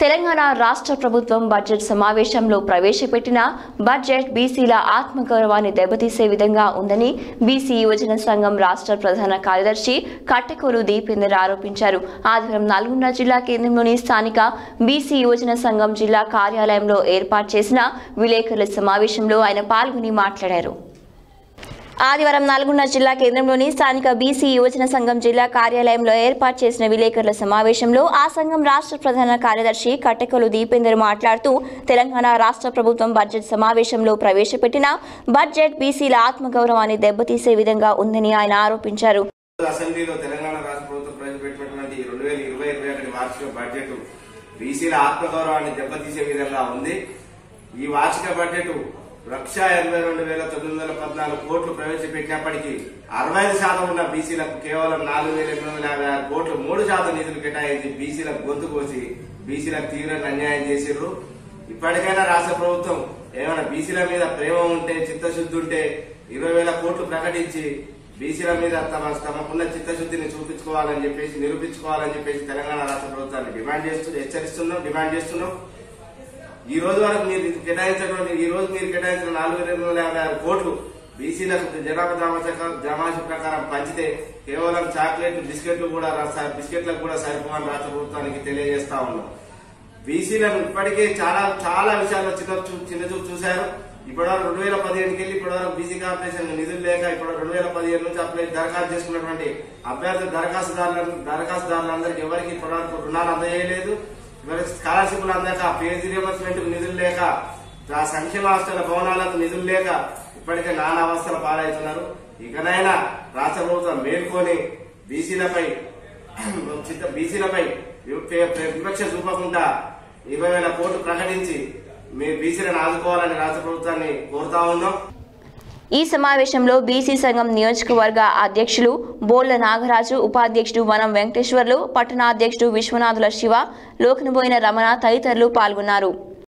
తెలంగాణ రాష్ట్ర ప్రభుత్వం బడ్జెట్ సమావేశంలో ప్రవేశపెట్టిన బడ్జెట్ బీసీల ఆత్మగౌరవాన్ని దెబ్బతీసే విధంగా ఉందని బీసీ యువజన సంఘం రాష్ట్ర ప్రధాన కార్యదర్శి కట్టెకూరు దీపేందర్ ఆరోపించారు ఆదివారం నల్గొండ జిల్లా కేంద్రంలోని స్థానిక బీసీ యువజన సంఘం జిల్లా కార్యాలయంలో ఏర్పాటు చేసిన విలేకరుల సమావేశంలో ఆయన పాల్గొని మాట్లాడారు ఆదివారం నల్గొండ జిల్లా కేంద్రంలోని స్థానిక బీసీ యువజన సంఘం జిల్లా కార్యాలయంలో ఏర్పాటు చేసిన విలేకరుల సమావేశంలో ఆ సంఘం రాష్ట్ర ప్రధాన కార్యదర్శి కట్టెకలు దీపేందర్ మాట్లాడుతూ తెలంగాణ రాష్ట్ర ప్రభుత్వం బడ్జెట్ సమావేశంలో ప్రవేశపెట్టిన బడ్జెట్ బీసీల ఆత్మగౌరవాన్ని దెబ్బతీసే విధంగా ఉందని ఆయన ఆరోపించారు అసెంబ్లీలో తెలంగాణ రాష్ట్ర ప్రభుత్వం ప్రవేశపెట్టినటువంటి రెండు వేల ఇరవై ఇరవై ఒకటి వార్షిక బడ్జెట్ బీసీల ఆత్మగౌరవాన్ని దెబ్బతీసే విధంగా ఉంది ఈ వార్షిక బడ్జెట్ లక్ష ఎనభై రెండు వేల తొమ్మిది వందల పద్నాలుగు కోట్లు ప్రవేశపెట్టినప్పటికీ అరవై ఐదు శాతం ఉన్న బీసీలకు కేవలం నాలుగు వేల ఎనిమిది వందల యాభై ఆరు కోట్లు మూడు శాతం నిధులు కేటాయించి బీసీలకు గొంతు కోసి బీసీలకు తీవ్రంగా అన్యాయం చేసిర్రు ఇప్పటికైనా రాష్ట్ర ప్రభుత్వం ఏమైనా బీసీల మీద ప్రేమ ఉంటే చిత్తశుద్ధి ఉంటే ఇరవై వేల కోట్లు ప్రకటించి బీసీల మీద తమ తమకున్న చిత్తశుద్ధిని చూపించుకోవాలని చెప్పేసి నిరూపించుకోవాలని చెప్పేసి తెలంగాణ రాష్ట్ర ప్రభుత్వాన్ని డిమాండ్ చేస్తూ హెచ్చరిస్తున్నాం డిమాండ్ చేస్తున్నాం ఈ రోజు వరకు మీరు కేటాయించినటువంటి ఈ రోజు మీరు కేటాయించిన నాలుగు వేల ఎనిమిది వందల యాభై ఆరు కోట్లు బీసీలకు జనాభా జమాశ జమాష ప్రకారం పంచితే కేవలం చాక్లెట్ బిస్కెట్లు కూడా రా- బిస్కెట్లకు కూడా సరిపోవని రాష్ట్ర ప్రభుత్వానికి తెలియజేస్తా ఉన్నాం బీసీలను ఇప్పటికే చాలా చాలా విషయాల్లో చిన్న చూ- చిన్న చూపు చూశారు ఇప్పటివరకు రెండు వేల పదిహేనుకి వెళ్ళి ఇప్పటివరకు బీసీ కార్పొరేషన్ నిధులు లేక ఇప్పుడు రెండు వేల పదిహేను నుంచి అప్లై దరఖాస్తు చేసుకున్నటువంటి అభ్యర్థులు దరఖాస్తుదారులను దరఖాస్తుదారులందరికీ ఎవరికి ఇప్పటివరకు రుణాలు అందజేయలేదు ఎవరికి స్కాలర్షిప్లు అందాక పిహెచ్డీ రియంబర్స్మెంట్ నిధులు లేక ఆ సంక్షేమ హాస్టల్ భవనాలకు నిధులు లేక ఇప్పటికే నానా అవస్థలు పాలవుతున్నారు ఇకనైనా రాష్ట్ర ప్రభుత్వం మేల్కొని బీసీలపై చిత్త బీసీలపై వివక్ష చూపకుండా ఇరవై వేల కోట్లు ప్రకటించి మీ బీసీలను ఆదుకోవాలని రాష్ట్ర ప్రభుత్వాన్ని కోరుతా ఉన్నాం ఈ సమావేశంలో బీసీ సంఘం నియోజకవర్గ అధ్యక్షులు బోళ్ల నాగరాజు ఉపాధ్యక్షుడు వనం వెంకటేశ్వర్లు పట్టణాధ్యక్షుడు విశ్వనాథుల శివ లోకనబోయిన రమణ తదితరులు పాల్గొన్నారు